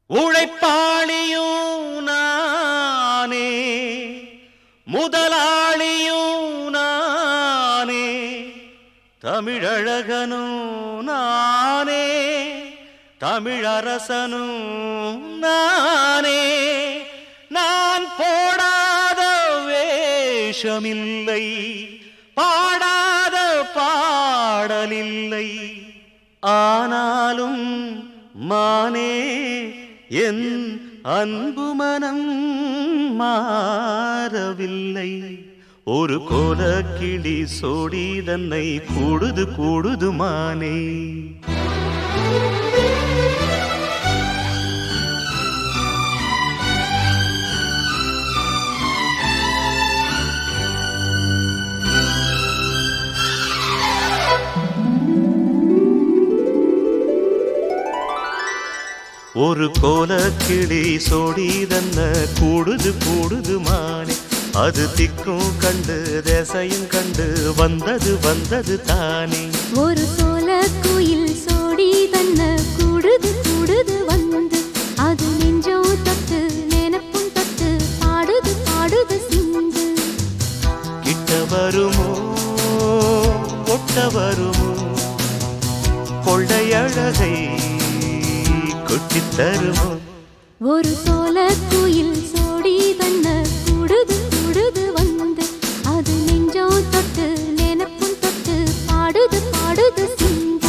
உழைப்பாளியும் நானே முதலாளியும் நானே தமிழழகனும் நானே தமிழரசனும் நானே நான் போடாத வேஷமில்லை பாடாத பாடலில்லை ஆனாலும் மானே என் அன்பு மனம் மாறவில்லை ஒரு கோலக்கிளி சோடி தன்னை கூடுது கூடுது மானே ஒரு கோலக்கிளி சோடி தன்ன கூடுது கூடுது மானே அது திக்கும் கண்டு தேசையும் கண்டு வந்தது வந்தது தானே ஒரு சோல குயில் சோடி தன்ன கூடுது கூடுது வந்து அது நெஞ்சோ தொட்டு நினப்பும் தொட்டு பாடுது பாடுது சிந்து கிட்ட வருமோ ஒட்ட வருமோ கொள்ளையழகை கொட்டித் தருமோ ஒரு சோல குயில் சோடி தன்ன கூடுது கூடுது வந்து அது நெஞ்சோ தொட்டு நினப்பும் தொட்டு பாடுது பாடுது சிந்து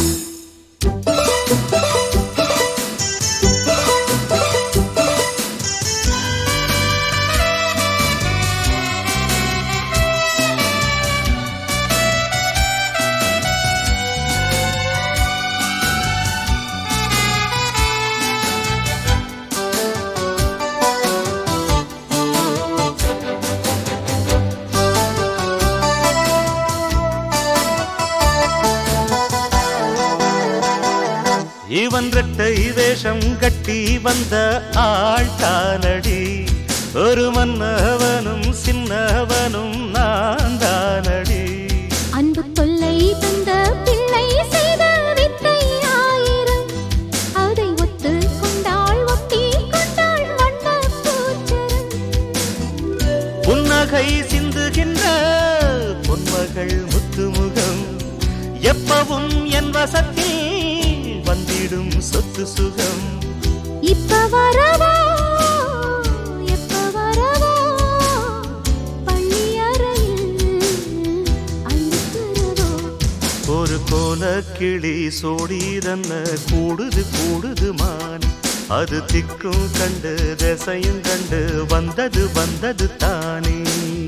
இவன் ரெட்டை வேஷம் கட்டி வந்த ஆள் தானடி ஒரு மன்னவனும் சின்னவனும் நான் தானடி அன்பு தொல்லை தந்த பிள்ளை செய்த வித்தை ஆயிரம் அதை ஒத்து கொண்டாள் ஒட்டி கொண்டாள் வண்ண பூச்சரம் புன்னகை சிந்துகின்ற பொன்மகள் முத்துமுகம் எப்பவும் என் வசத்தில் வந்திடும் சொத்து சுகம் இப்ப வரவோ எப்ப வரவோ பள்ளி அறையில் அழுத்துறவோ ஒரு கோல கிளி சோடி தன்ன கூடுது கூடுது மான் அது திக்கும் கண்டு திசையும் கண்டு வந்தது வந்தது தானே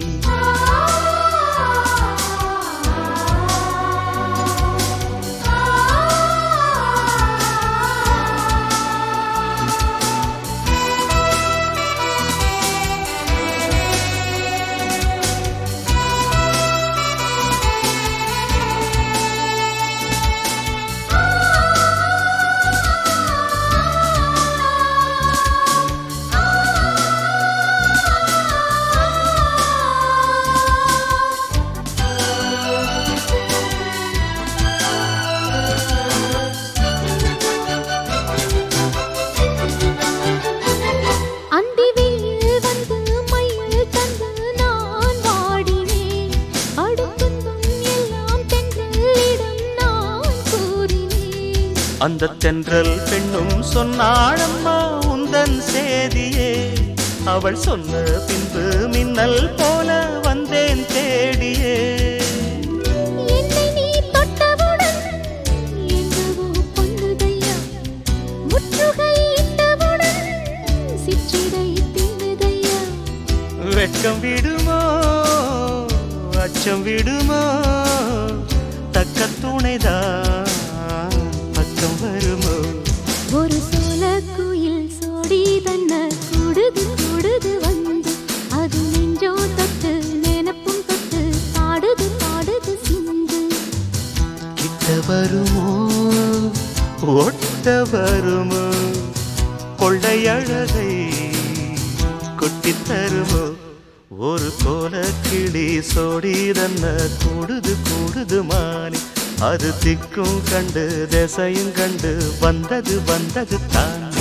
அந்தி வெயில் வந்து மயில் தந்து நான் வாடினேன் அடுத்துந்தும் எல்லாம் தென்றலிடம் நான் கூறினேன் அந்த தென்றல் பெண்ணும் சொன்னாளம்மா உந்தன் சேதியே அவள் சொன்ன பின்பு மின்னல் போல வந்தேன் தேடியே என்னை நீ தொட்டவுடன் எங்கவோ பொன்னுதையா முற்றுகை இட்டவுடன் சிற்றிடை தின்னுதையா வெட்கம் விடுமோ அச்சம் விடுமோ தக்க துணைதான் பக்கம் வருமோ ஒரு சோல குயில் சோடி தன்ன கூடுது கூடுது வந்து அது நெஞ்சோ தொட்டு நினப்பும் தொட்டு பாடுது பாடுது சிந்து கிட்ட வருமோ ஒட்ட வருமோ கொள்ளையழகை கொட்டித் தருமோ ஒரு கோல கிளி சோடி தன்ன கூடுது கூடுது மானி அது திக்கும் கண்டு திசையும் கண்டு வந்தது வந்தது தானே